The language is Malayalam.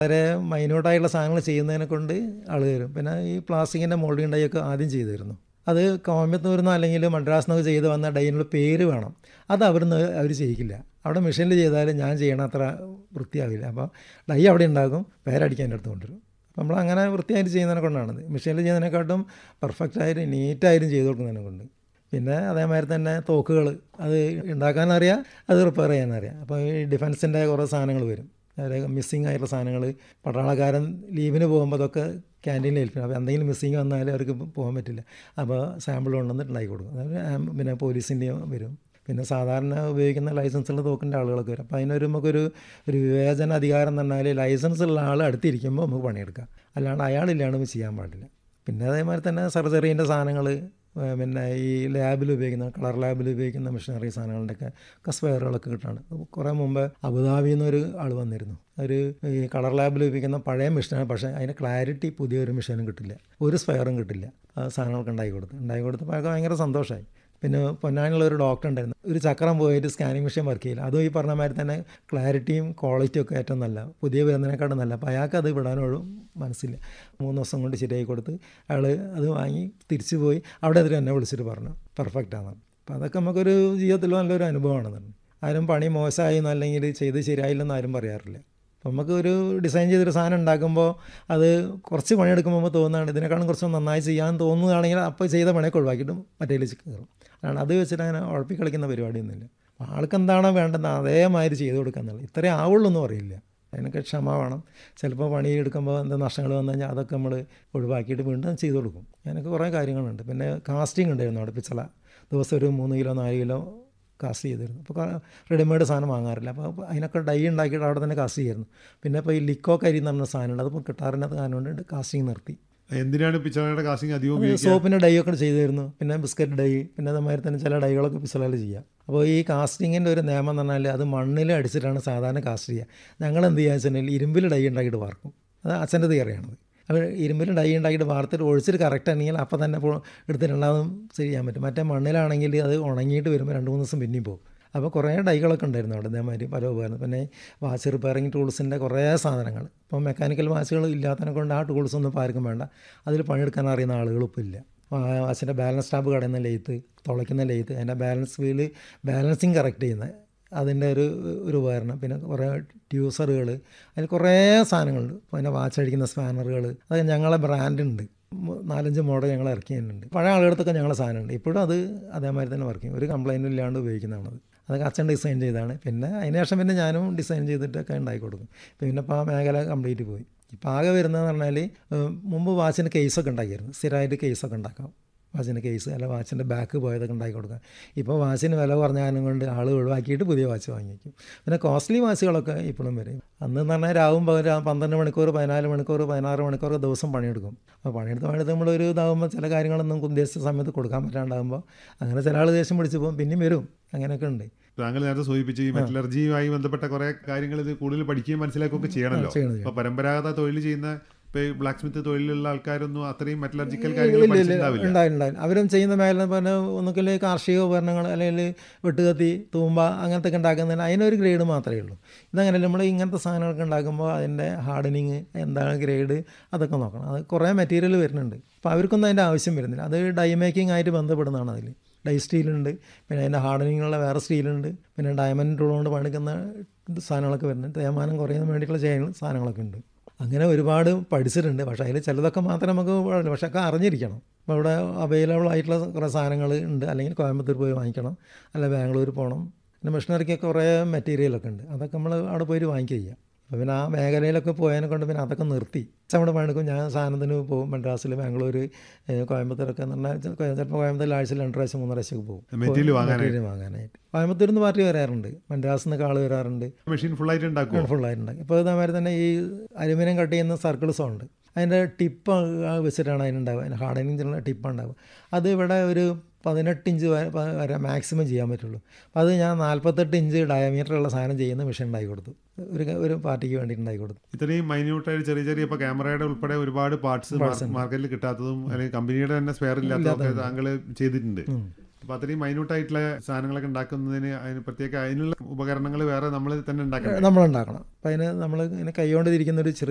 വളരെ മൈന്യൂട്ടായിട്ടുള്ള സാധനങ്ങൾ ചെയ്യുന്നതിനെ കൊണ്ട് ആൾ വരും പിന്നെ ഈ പ്ലാസ്റ്റിക്കിൻ്റെ മോൾഡിങ് ഡൈ ഒക്കെ ആദ്യം ചെയ്തു തരുന്നു അത് കോയമ്പത്തൂരിൽ നിന്നോ അല്ലെങ്കിൽ മദ്രാസിൽ നിന്നോ ചെയ്ത് വന്ന ഡൈനുള്ള പേര് വേണം അത് അവിടുന്ന് അവർ ചെയ്യിക്കില്ല അവിടെ മെഷീനിൽ ചെയ്താൽ ഞാൻ ചെയ്യണ അത്ര വൃത്തിയാവില്ല അപ്പോൾ ഡൈ അവിടെ ഉണ്ടാകും പേരടിക്കാൻ എൻ്റെ അടുത്ത് കൊണ്ടുവരും അപ്പോൾ നമ്മൾ അങ്ങനെ വൃത്തിയായിട്ട് ചെയ്യുന്നതിനെ കൊണ്ടാണത് മെഷീനിൽ ചെയ്യുന്നതിനെക്കാട്ടും പെർഫെക്റ്റായിട്ട് നീറ്റായിട്ടും ചെയ്ത് കൊടുക്കുന്നതിനെ കൊണ്ട് പിന്നെ അതേമാതിരി തന്നെ തോക്കുകൾ അത് ഉണ്ടാക്കാനറിയാം അത് റിപ്പയർ ചെയ്യാനറിയാം അപ്പോൾ ഈ ഡിഫൻസിൻ്റെ കുറേ സാധനങ്ങൾ വരും അതായത് മിസ്സിങ് ആയിട്ടുള്ള സാധനങ്ങൾ പട്ടാളക്കാരൻ ലീവിന് പോകുമ്പോൾ അതൊക്കെ ക്യാൻറ്റീനിൽ ഏൽപ്പിക്കും അപ്പോൾ എന്തെങ്കിലും മിസ്സിങ് വന്നാൽ അവർക്ക് പോകാൻ പറ്റില്ല അപ്പോൾ സാമ്പിൾ കൊണ്ടുവന്നിട്ട് ഉണ്ടാക്കി കൊടുക്കും അതായത് ആം- പിന്നെ പോലീസിൻ്റെയും വരും പിന്നെ സാധാരണ ഉപയോഗിക്കുന്ന ലൈസൻസുള്ള തോക്കിൻ്റെ ആളുകളൊക്കെ വരും അപ്പോൾ അതിനൊരു നമുക്കൊരു ഒരു വിവേചന അധികാരം എന്ന് പറഞ്ഞാൽ ലൈസൻസ് ഉള്ള ആൾ അടുത്തിരിക്കുമ്പോൾ നമുക്ക് പണിയെടുക്കാം അല്ലാണ്ട് അയാളില്ലാണ്ട് നമുക്ക് ചെയ്യാൻ പാടില്ല പിന്നെ അതേമാതിരി തന്നെ സർജറീൻ്റെ സാധനങ്ങൾ പിന്നെ ഈ ലാബിൽ ഉപയോഗിക്കുന്ന കളർ ലാബിൽ ഉപയോഗിക്കുന്ന മെഷീനറി സാധനങ്ങളുടെയൊക്കെ ഒക്കെ സ്പെയറുകളൊക്കെ കിട്ടാണ് കുറേ മുമ്പ് അബുദാബിയിൽ നിന്ന് ഒരു ആൾ വന്നിരുന്നു ഒരു ഈ കളർ ലാബിൽ ഉപയോഗിക്കുന്ന പഴയ മെഷീനാണ് പക്ഷേ അതിൻ്റെ ക്ലാരിറ്റി പുതിയൊരു മെഷീനും കിട്ടില്ല ഒരു സ്പെയറും കിട്ടില്ല ആ സാധനങ്ങൾക്ക് ഉണ്ടാക്കി കൊടുത്തു ഉണ്ടാക്കി കൊടുത്തപ്പോൾ അയാൾക്ക് ഭയങ്കര സന്തോഷമായി പിന്നെ പൊന്നാനിലുള്ള ഒരു ഡോക്ടർ ഉണ്ടായിരുന്നു ഒരു ചക്രം പോയിട്ട് സ്കാനിങ് മെഷീൻ വർക്ക് ചെയ്യില്ല അതും ഈ പറഞ്ഞ മാതിരി തന്നെ ക്ലാരിറ്റിയും ക്വാളിറ്റിയും ഒക്കെ ഏറ്റവും നല്ല പുതിയ വരുന്നതിനെക്കാട്ടും നല്ല അപ്പോൾ അയാൾക്ക് അത് വിടാനോടും മനസ്സില്ല മൂന്ന് ദിവസം കൊണ്ട് ശരിയാക്കി കൊടുത്ത് അയാൾ അത് വാങ്ങി തിരിച്ചു പോയി അവിടെ എതിരെ എന്നെ വിളിച്ചിട്ട് പറഞ്ഞു പെർഫെക്റ്റ് ആണ് അപ്പോൾ അതൊക്കെ നമുക്കൊരു ജീവിതത്തിൽ നല്ലൊരു അനുഭവമാണ് ആരും പണി മോശമായി എന്നല്ലെങ്കിൽ ചെയ്ത് ശരിയായില്ലെന്ന് ആരും പറയാറില്ല അപ്പോൾ നമുക്ക് ഒരു ഡിസൈൻ ചെയ്തൊരു സാധനം ഉണ്ടാക്കുമ്പോൾ അത് കുറച്ച് പണിയെടുക്കുമ്പോൾ നമുക്ക് തോന്നുന്നതാണ് ഇതിനേക്കാളും കുറച്ച് നന്നായി ചെയ്യാൻ തോന്നുകയാണെങ്കിൽ അപ്പോൾ ചെയ്ത പണിയൊക്കെ ഒഴിവാക്കിയിട്ട് മറ്റേതിൽ കയറും അതാണ് അത് വെച്ചിട്ട് അങ്ങനെ ഉഴപ്പി കളിക്കുന്ന പരിപാടിയൊന്നുമില്ല അപ്പോൾ ആൾക്ക് എന്താണോ വേണ്ടത് അതേമാതിരി ചെയ്ത് കൊടുക്കുക എന്നുള്ളത് ഇത്രേ ആവുള്ളൂ എന്ന് പറയില്ല അതിനൊക്കെ ക്ഷമ വേണം ചിലപ്പോൾ പണി എടുക്കുമ്പോൾ എന്താ നഷ്ടങ്ങൾ വന്നു കഴിഞ്ഞാൽ അതൊക്കെ നമ്മൾ ഒഴിവാക്കിയിട്ട് വീണ്ടും ചെയ്ത് കൊടുക്കും അതിനൊക്കെ കുറേ കാര്യങ്ങളുണ്ട് പിന്നെ കാസ്റ്റിംഗ് ഉണ്ടായിരുന്നു അവിടെ പിച്ചള ദിവസം ഒരു മൂന്ന് കിലോ നാല് കിലോ കാസ്റ്റ് ചെയ്തിരുന്നു അപ്പോൾ റെഡിമെയ്ഡ് സാധനം വാങ്ങാറില്ല അപ്പോൾ അതിനൊക്കെ ഡൈ ഉണ്ടാക്കിയിട്ട് അവിടെ തന്നെ കാസ്റ്റ് ചെയ്യായിരുന്നു പിന്നെ ഇപ്പോൾ ഈ ലിക്കോ കരി എന്ന് പറഞ്ഞ സാധനമുണ്ട് അതിപ്പോൾ കിട്ടാറിനകത്ത് കാരണം കൊണ്ട് കാസ്റ്റിംഗ് നിർത്തി എന്തിനാണ് പിച്ചളയുടെ കാസ്റ്റിംഗ് അധികം ഉപയോഗിക്കുക സോപ്പിൻ്റെ ഡൈ ഒക്കെ ചെയ്തു തരുന്നു പിന്നെ ബിസ്ക്കറ്റ് ഡൈ പിന്നെ അതേമാതിരി തന്നെ ചില ഡൈകളൊക്കെ പിസലയിൽ ചെയ്യാം അപ്പോൾ ഈ കാസ്റ്റിങ്ങിൻ്റെ ഒരു നിയമം എന്ന് പറഞ്ഞാൽ അത് മണ്ണിൽ അടിച്ചിട്ടാണ് സാധാരണ കാസ്റ്റ് ചെയ്യുക ഞങ്ങൾ എന്ത് ചെയ്യുക വെച്ചിട്ടുണ്ടെങ്കിൽ ഇരുമ്പിൽ ഡൈ ഉണ്ടാക്കിയിട്ട് വാർക്കും അത് അച്ഛൻ്റെ തിയറിയാണത് അപ്പോൾ ഇരുമ്പിൽ ഡൈ ഉണ്ടാക്കിയിട്ട് വാർത്തിട്ട് ഒഴിച്ചിട്ട് കറക്റ്റ് ആണെങ്കിൽ അപ്പോൾ തന്നെ ഇപ്പോൾ എടുത്തിട്ട് രണ്ടാമതും ചെയ്യാൻ പറ്റും മറ്റേ മണ്ണിലാണെങ്കിൽ അത് ഉണങ്ങിയിട്ട് വരുമ്പോൾ രണ്ട് മൂന്ന് ദിവസം പിന്നെയും പോകും അപ്പോൾ കുറേ ഡൈകളൊക്കെ ഉണ്ടായിരുന്നു അവിടെ ഇതേമാതിരി പല ഉപകരണം പിന്നെ വാച്ച് റിപ്പയറിങ് ടൂൾസിൻ്റെ കുറേ സാധനങ്ങൾ ഇപ്പോൾ മെക്കാനിക്കൽ വാച്ചുകൾ ഇല്ലാത്തതിനെ കൊണ്ട് ആ ടൂൾസ് ഒന്നും ഇപ്പോൾ ആർക്കും വേണ്ട അതിൽ പണിയെടുക്കാൻ അറിയുന്ന ആളുകൾ ഇപ്പോൾ ഇല്ല വാച്ചിൻ്റെ ബാലൻസ് സ്റ്റാമ്പ് കടയുന്ന ലെയ്ത്ത് തുളയ്ക്കുന്ന ലെയ്ത്ത് അതിൻ്റെ ബാലൻസ് വീല് ബാലൻസിങ് കറക്റ്റ് ചെയ്യുന്നത് അതിൻ്റെ ഒരു ഒരു ഉപകരണം പിന്നെ കുറേ ട്യൂസറുകൾ അതിൽ കുറേ സാധനങ്ങളുണ്ട് പിന്നെ വാച്ച് അടിക്കുന്ന സ്പാനറുകൾ അത് ഞങ്ങളെ ബ്രാൻഡ് ഉണ്ട് മു- നാലഞ്ച് മോഡൽ ഞങ്ങൾ ഇറക്കിയിട്ടുണ്ട് പഴയ ആളുകൾക്കൊക്കെ ഞങ്ങളെ സാധനമുണ്ട് ഇപ്പോഴും അത് അതേമാതിരി തന്നെ വർക്ക് ചെയ്യും ഒരു കംപ്ലൈൻറ്റും ഇല്ലാണ്ട് ഉപയോഗിക്കുന്നതാണത് അതൊക്കെ അച്ഛൻ ഡിസൈൻ ചെയ്താണ് പിന്നെ അതിന് ശേഷം പിന്നെ ഞാനും ഡിസൈൻ ചെയ്തിട്ടൊക്കെ ഉണ്ടാക്കി കൊടുക്കും പിന്നെ ഇപ്പോൾ ആ മേഖല കംപ്ലീറ്റ് പോയി ഇപ്പോൾ ആകെ വരുന്നതെന്ന് പറഞ്ഞാൽ ഏഹ്, മുമ്പ് വാച്ചിന് കേസൊക്കെ ഉണ്ടാക്കിയിരുന്നു സ്ഥിരമായിട്ട് കേസൊക്കെ ഉണ്ടാക്കാം വാച്ചിൻ്റെ കേസ് അല്ല വാച്ചിൻ്റെ ബാക്ക് പോയതൊക്കെ ഉണ്ടാക്കി കൊടുക്കാം ഇപ്പോൾ വാച്ചിന് വില കുറഞ്ഞാലും കൊണ്ട് ആൾ ഒഴിവാക്കിയിട്ട് പുതിയ വാച്ച് വാങ്ങിക്കും പിന്നെ കോസ്റ്റ്ലി വാച്ചുകളൊക്കെ ഇപ്പോഴും വരും അന്ന് എന്ന് പറഞ്ഞാൽ രാവും പകരം പന്ത്രണ്ട് മണിക്കൂർ പതിനാല് മണിക്കൂർ പതിനാറ് മണിക്കൂർ ദിവസം പണിയെടുക്കും അപ്പോൾ പണിയെടുത്ത് പണിയെടുത്ത് നമ്മളൊരു ഇതാകുമ്പോൾ ചില കാര്യങ്ങളൊന്നും ഉദ്ദേശിച്ച സമയത്ത് കൊടുക്കാൻ പറ്റാണ്ടാകുമ്പോൾ അങ്ങനെ ചില ആൾ ദേഷ്യം പിടിച്ച് പോകും പിന്നെയും വരും അങ്ങനെയൊക്കെ ഉണ്ട് താങ്കൾ നേരത്തെ സൂചിപ്പിച്ച ഈ മെറ്റലർജിയുമായി ബന്ധപ്പെട്ട കുറെ കാര്യങ്ങൾ ഇത് കൂടുതൽ പഠിക്കുകയും മനസ്സിലാക്കുകയൊക്കെ ചെയ്യണമല്ലോ ചെയ്യണം, അപ്പൊ പരമ്പരാഗത തൊഴിൽ ചെയ്യുന്ന ഇപ്പൊ ബ്ലാക്ക് സ്മിത്ത് തൊഴിലുള്ള ആൾക്കാരൊന്നും അത്രയും മെറ്റലർജിക്കൽ ഇല്ല, കാര്യങ്ങൾ ഇല്ല, ഇല്ല. പഠിച്ചിട്ടുണ്ടാവില്ല ഉണ്ടായി ഉണ്ടായി അവരും ചെയ്യുന്ന മേഖല പറഞ്ഞാൽ ഒന്നുകിൽ കാർഷിക ഉപകരണങ്ങൾ അല്ലെങ്കിൽ വെട്ടുകത്തി തൂമ്പ അങ്ങനത്തെ ഒക്കെ ഉണ്ടാക്കുന്നതിന് അതിനൊരു ഗ്രേഡ് മാത്രമേ ഉള്ളൂ ഇതങ്ങനെ നമ്മൾ ഇങ്ങനത്തെ സാധനങ്ങളൊക്കെ ഉണ്ടാക്കുമ്പോൾ അതിൻ്റെ ഹാർഡനിങ് എന്താണ് ഗ്രേഡ് അതൊക്കെ നോക്കണം അത് കുറേ മെറ്റീരിയൽ വരുന്നുണ്ട് അപ്പോൾ അവർക്കൊന്നും അതിൻ്റെ ആവശ്യം വരുന്നില്ല അത് ഡൈ മേക്കിംഗ് ആയിട്ട് ബന്ധപ്പെടുന്നതാണ് അതിൽ ഡൈ സ്റ്റീലുണ്ട് പിന്നെ അതിൻ്റെ ഹാർഡനിങ്ങുള്ള വേറെ സ്റ്റീലുണ്ട് പിന്നെ ഡയമണ്ട് ടൂൾ കൊണ്ട് പണിക്കുന്ന സാധനങ്ങളൊക്കെ വരുന്നുണ്ട് തേമാനം കുറയുന്ന വേണ്ടിയിട്ടുള്ള ചെയ്യുന്ന സാധനങ്ങളൊക്കെ ഉണ്ട് അങ്ങനെ ഒരുപാട് പഠിച്ചിട്ടുണ്ട് പക്ഷേ അതിൽ ചിലതൊക്കെ മാത്രമേ നമുക്ക് പാടില്ല പക്ഷേ ഒക്കെ അറിഞ്ഞിരിക്കണം അപ്പോൾ ഇവിടെ അവൈലബിൾ ആയിട്ടുള്ള കുറേ സാധനങ്ങൾ ഉണ്ട് അല്ലെങ്കിൽ കോയമ്പത്തൂർ പോയി വാങ്ങിക്കണം അല്ല ബാംഗ്ലൂർ പോകണം പിന്നെ മെഷീനറിക്കൊക്കെ കുറേ മെറ്റീരിയലൊക്കെ ഉണ്ട് അതൊക്കെ നമ്മൾ അവിടെ പോയിട്ട് വാങ്ങിക്കുക ചെയ്യുക അപ്പോൾ പിന്നെ ആ മേഖലയിലൊക്കെ പോയതിനെ കൊണ്ട് പിന്നെ അതൊക്കെ നിർത്തി നമ്മുടെ പണിക്കും ഞാൻ സാധനത്തിന് പോകും മദ്രാസിൽ ബാംഗ്ലൂർ ഏഹ് കോയമ്പത്തൂരൊക്കെ എന്ന് പറഞ്ഞാൽ ചിലപ്പോൾ കോയമ്പത്തൂരിൽ ആഴ്ചയിൽ രണ്ട് പ്രാവശ്യം മൂന്ന് പ്രാവശ്യമൊക്കെ പോകും മെറ്റീരിയൽ വാങ്ങാനായിട്ട് മെറ്റീരിയൽ വാങ്ങാനായിട്ട് കോയമ്പത്തൂരിൽ നിന്ന് പാർട്ടി വരാറുണ്ട് മദ്രാസിൽ നിന്നൊക്കെ ആൾ വരാറുണ്ട് മെഷീൻ ഫുൾ ആയിട്ട് ഉണ്ടാക്കുമോ ഫുള്ളായിട്ടുണ്ട് ഇപ്പോൾ ഇതേമാതിരി തന്നെ ഈ അലുമിനിയം കട്ട് ചെയ്യുന്ന സർക്കിൾസും ഉണ്ട് അതിൻ്റെ ടിപ്പ് വെച്ചിട്ടാണ് അതിനുണ്ടാവുക അതിന് ഹാർഡനിങ് ടിപ്പ് ഉണ്ടാവുക അത് ഇവിടെ ഒരു പതിനെട്ട് ഇഞ്ച് വരെ പ- വരെ മാക്സിമം ചെയ്യാൻ പറ്റുള്ളൂ അപ്പോൾ അത് ഞാൻ നാൽപ്പത്തെട്ട് ഇഞ്ച് ഡയമീറ്ററുള്ള സാധനം ചെയ്യുന്ന മെഷീൻ ഉണ്ടാക്കി കൊടുത്തു ഒരു ഒരു പാർട്ടിക്ക് വേണ്ടിയിട്ട് ഉണ്ടാക്കി കൊടുത്തു ഇത്രയും മൈന്യൂട്ടായിട്ട് ചെറിയ ചെറിയ ഇപ്പൊ ക്യാമറയുടെ ഉൾപ്പെടെ ഒരുപാട് പാർട്സ് മാർക്കറ്റിൽ കിട്ടാത്തതും അല്ലെങ്കിൽ കമ്പനിയുടെ തന്നെ സ്പെയർ ഇല്ലാത്തതൊക്കെ താങ്കൾ ചെയ്തിട്ടുണ്ട് അപ്പൊ അത്രയും മൈന്യൂട്ടായിട്ടുള്ള സാധനങ്ങളൊക്കെ ഉണ്ടാക്കുന്നതിന് അതിന് പ്രത്യേക അതിനുള്ള ഉപകരണങ്ങൾ വേറെ നമ്മൾ തന്നെ ഉണ്ടാക്കണം നമ്മൾ ഉണ്ടാക്കണം അപ്പം അതിന് നമ്മൾ ഇങ്ങനെ കൈകൊണ്ട് തിരിക്കുന്ന ഒരു ചെറിയ